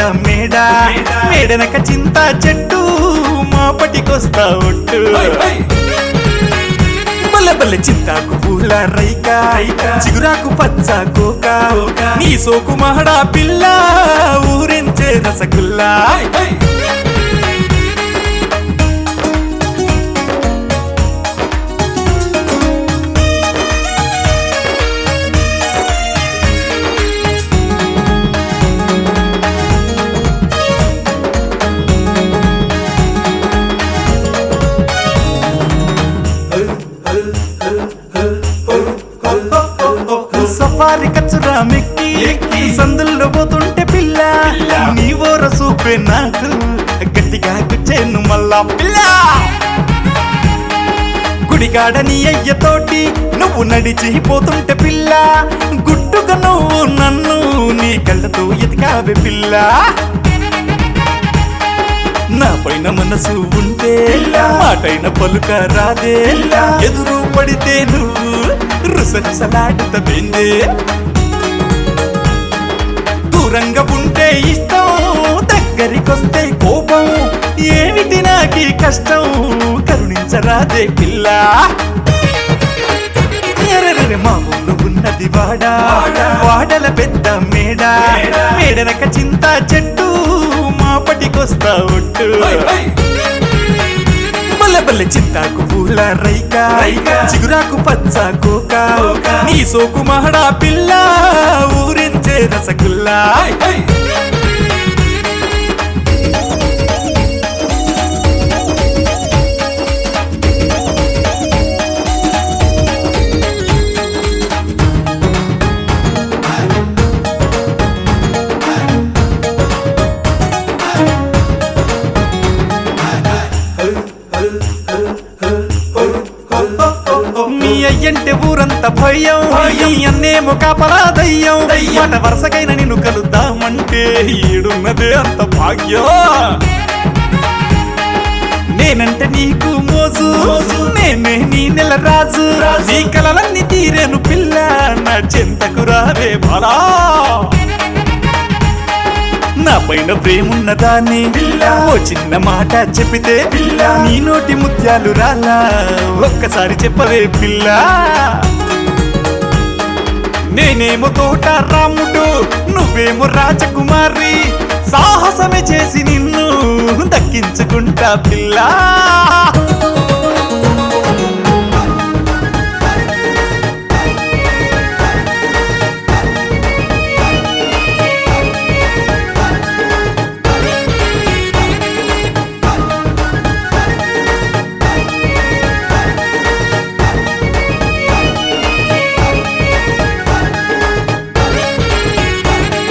మేడ మేడనక చింత చెట్టు మాపటికొస్తా ఒట్టు బల్ల బల్ల చింతాకు పూల రైక చిగురాకు పచ్చ కోక నీ సోకు మహడా పిల్ల ఊరించే రసగుల్లా సఫారీ కచ్చురా మెక్కి సందుల్లో పోతుంటే పిల్ల నీ ఓర సూపే నాకు గట్టిగా గుచ్చేను మళ్ళా పిల్ల గుడికాడ నీ అయ్యతోటి నువ్వు నడిచి పోతుంటే పిల్ల గుట్టుగా నువ్వు నన్ను నీ కళ్ళతో ఎతికావే పిల్ల నా పైన మనసు ఉంటే మాటైన పలుక రాదే ఎదురు పడితే నువ్వు రుసరుసలాడుత వెందే దూరంగా ఉంటే ఇష్టం దగ్గరికొస్తే కోపం ఏమిటి నాకీ కష్టం కరుణించరాదే పిల్ల ఎర్రని మా ఊళ్ళో ఉన్నది వాడ వాడల పెద్ద మేడ మేడనక చింత చెట్టు మాపటికొస్తా ఒట్టు బల్ల బల్ల చింతాకు పూల రైక చిగురాకు పచ్చ కోక నీ సోకు మహడా పిల్ల ఊరించే రసగుల్లా నీ అయ్యంటే ఊరంతా భయం నీ అన్నేమో కాపలా దయ్యం మాట వరుసకైన నిన్ను కలుద్దామంటే ఈడున్నదే అంత భాగ్యం నేనంటే నీకు మోజు నేనే నీ నెల రాజు నీ కలలన్నీ తీరేను పిల్ల నా చెంతకు రావే బాలా నా పైన ప్రేమున్న దాన్ని ఓ చిన్న మాట చెప్పితే పిల్ల నీ నోటి ముత్యాలు రాలా ఒక్కసారి చెప్పవే పిల్ల నేనేమో తోట రాముడు నువ్వేమో రాజకుమారి సాహసమే చేసి నిన్ను దక్కించుకుంటా పిల్ల